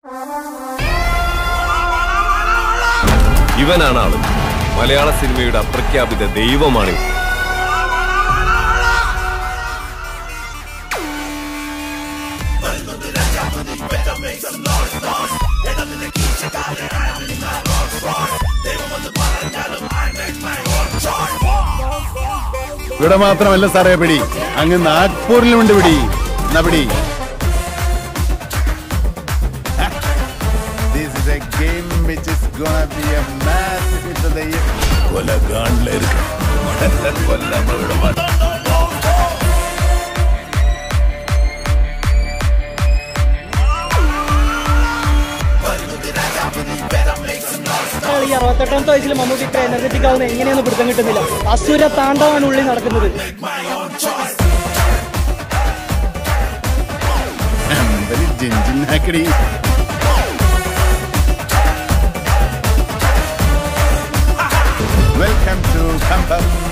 ഇവനാണ് ആള് മലയാള സിനിമയുടെ അപ്രഖ്യാപിത ദൈവമാണ് ഇവൻ. ഇവിടെ മാത്രമല്ല സാറേ പിടി അങ്ങ് നാഗ്പൂരിലുമുണ്ട് പിടി എന്നാ പിടി This is a game which is gonna be a massive hit of the year. കൊലകാണില്ല കൊല്ലം ഇവിടെ വന്ന്. ഈ അറുപത്തെട്ടാമത്തെ വയസ്സിൽ മമ്മൂട്ടി ഇത്ര എനർജറ്റിക് ആവുന്ന എങ്ങനെയൊന്നും പിടുത്തം കിട്ടുന്നില്ല അസുര താണ്ഡവാണ് ഉള്ളിൽ നടക്കുന്നത് അമ്പലി ജിഞ്ചിനാക്കടി വെൽക്കം ടു കമ്പം